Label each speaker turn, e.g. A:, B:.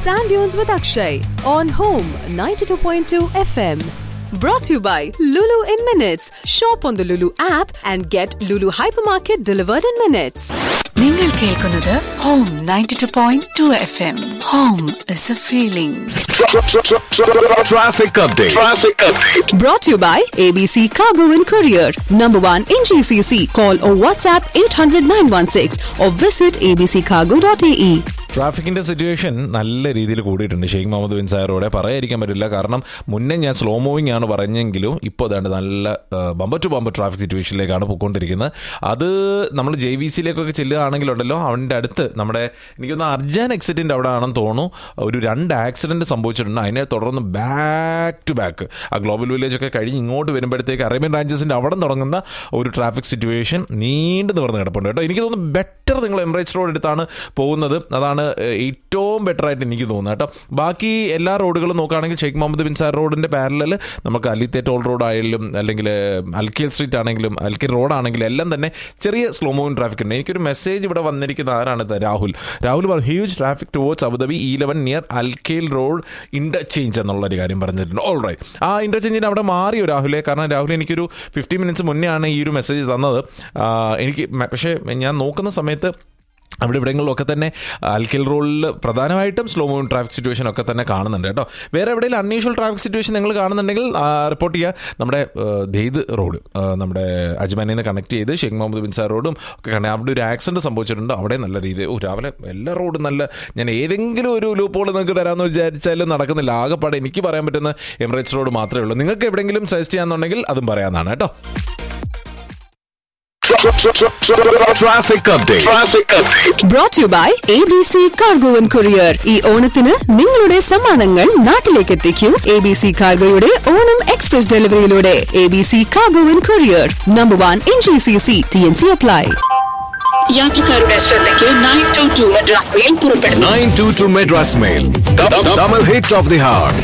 A: Sand Dunes with Akshay on Home 92.2 FM. Brought to you by Lulu in Minutes. Shop on the Lulu app and get Lulu Hypermarket delivered in minutes.
B: നിങ്ങൾ കേൾക്കുന്നത് home ninety two point two FM home is a എ ഫീലിംഗ്
C: Traffic update. Traffic update.
A: Brought to you by ABC Cargo and Courier. Number one in GCC. Call or WhatsApp 800 916 or visit abccargo.ae.
D: ട്രാഫിക്കിന്റെ situation നല്ല രീതിയിൽ കൂടിയിട്ടുണ്ട് Sheikh Muhammad bin സായറോടെ പറയാതിരിക്കാൻ പറ്റില്ല കാരണം മുന്നേ ഞാൻ സ്ലോ മൂവിംഗ് ആണ് പറഞ്ഞെങ്കിലും ഇപ്പോൾ അതാണ്ട് നല്ല ബമ്പർ ടു ബമ്പർ ട്രാഫിക് സിറ്റുവേഷനിലേക്കാണ് പോയിക്കൊണ്ടിരിക്കുന്നത് അത് നമ്മൾ ജെ വി സിയിലേക്കൊക്കെ ചെല്ലുകയാണെങ്കിലുണ്ടല്ലോ അവൻ്റെ അടുത്ത് നമ്മുടെ എനിക്കൊന്ന് അർജാൻ എക്സിറ്റിൻ്റെ അവിടെ ആണെന്ന് തോന്നുന്നു ഒരു രണ്ട് ആക്സിഡൻറ്റ് സംഭവിച്ചിട്ടുണ്ട് അതിനെ തുടർന്ന് ബാക്ക് ടു ബാക്ക് ആ ഗ്ലോബൽ വില്ലേജ് ഒക്കെ കഴിഞ്ഞ് ഇങ്ങോട്ട് വരുമ്പോഴത്തേക്ക് അറേബ്യൻ റാഞ്ചസിൻ്റെ അവിടെ തുടങ്ങുന്ന ഒരു ട്രാഫിക് സിറ്റുവേഷൻ നീണ്ടു നിവർന്ന് കിടപ്പുണ്ട് കേട്ടോ എനിക്ക് തോന്നുന്നു ബെറ്റർ നിങ്ങൾ എംറേറ്റ്സ് റോഡ് എടുത്താണ് പോകുന്നത് അതാണ് ഏഹ്, ഏറ്റവും ബെറ്റർ ആയിട്ട് എനിക്ക് തോന്നുന്നത് കേട്ടോ ബാക്കി എല്ലാ റോഡുകളും നോക്കുകയാണെങ്കിൽ ഷെയ്ഖ് മുഹമ്മദ് ബിൻ സാർ റോഡിൻ്റെ പാരലിൽ നമുക്ക് അലിത്തെ ടോൾ റോഡ് ആയാലും അല്ലെങ്കിൽ അൽക്കിൽ സ്ട്രീറ്റ് ആണെങ്കിലും അൽക്കിൽ റോഡ് ആണെങ്കിലും എല്ലാം തന്നെ ചെറിയ സ്ലോ മൂവിങ് ട്രാഫിക് ഉണ്ട് എനിക്കൊരു മെസ്സേജ് ഇവിടെ വന്നിരിക്കുന്ന ആരാണ് ഇത്? രാഹുൽ രാഹുൽ പറഞ്ഞു huge traffic towards Abu Dhabi E eleven near Al Khail road interchange എന്നുള്ളൊരു കാര്യം പറഞ്ഞിട്ടുണ്ട് ഓൾ റൈറ്റ് ആ ഇൻ്റർചേഞ്ചിന് അവിടെ മാറിയോ രാഹുലെ കാരണം രാഹുൽ എനിക്കൊരു ഫിഫ്റ്റി മിനിറ്റ്സ് മുന്നേ ആണ് ഈ ഒരു മെസ്സേജ് തന്നത് ആ, എനിക്ക് മ- പക്ഷേ ഞാൻ നോക്കുന്ന സമയത്ത് അവിടെ ഇവിടങ്ങളിലൊക്കെ തന്നെ അൽക്കിൽ റോഡിൽ പ്രധാനമായിട്ടും സ്ലോ മൂവിങ് ട്രാഫിക് സിറ്റുവേഷൻ ഒക്കെ തന്നെ കാണുന്നുണ്ട് കേട്ടോ വേറെ എവിടെയെങ്കിലും അൺയൂഷ്വൽ ട്രാഫിക് സിറ്റുവേഷൻ നിങ്ങൾ കാണുന്നുണ്ടെങ്കിൽ റിപ്പോർട്ട് ചെയ്യുക നമ്മുടെ ദെയ്ത് റോഡ് ആ, നമ്മുടെ അജ്മാനിൽ നിന്ന് കണക്ട് ചെയ്ത് ഷെയ്ഖ് മുഹമ്മദ് ബിൻ സാർ റോഡും ഒക്കെ കാണാം അവിടെ ഒരു ആക്സിഡന്റ് സംഭവിച്ചിട്ടുണ്ട് അവിടെ നല്ല രീതിയിൽ ഓ രാവിലെ എല്ലാ റോഡും നല്ല ഞാൻ ഏതെങ്കിലും ഒരു ലൂപ്പോൾ നിങ്ങൾക്ക് തരാമെന്ന് വിചാരിച്ചാലും നടക്കുന്നില്ല ആകെപ്പാടെ എനിക്ക് പറയാൻ പറ്റുന്ന എമിറേറ്റ്സ് റോഡ് മാത്രമേ ഉള്ളൂ നിങ്ങൾക്ക് എവിടെയെങ്കിലും സജസ്റ്റ് ചെയ്യാന്നുണ്ടെങ്കിൽ അതും പറയാവുന്നതാണ് കേട്ടോ
C: Traffic update. Traffic update.
A: Brought to you by ABC Cargo and Courier. ഈ ഓണത്തിന് നിങ്ങളുടെ സമ്മാനങ്ങൾ നാട്ടിലേക്ക് എത്തിക്കൂ എ ബി സി കാർഗോയുടെ ഓണം എക്സ്പ്രസ് ഡെലിവറിയിലൂടെ A B C cargo and courier number one in G C C T N C apply
B: യാത്രക്കാരുടെ ശ്രദ്ധയ്ക്ക് nine two two Madras mail പുറപ്പെടുന്നു
C: 922 Madras Mail. Double hit of the heart.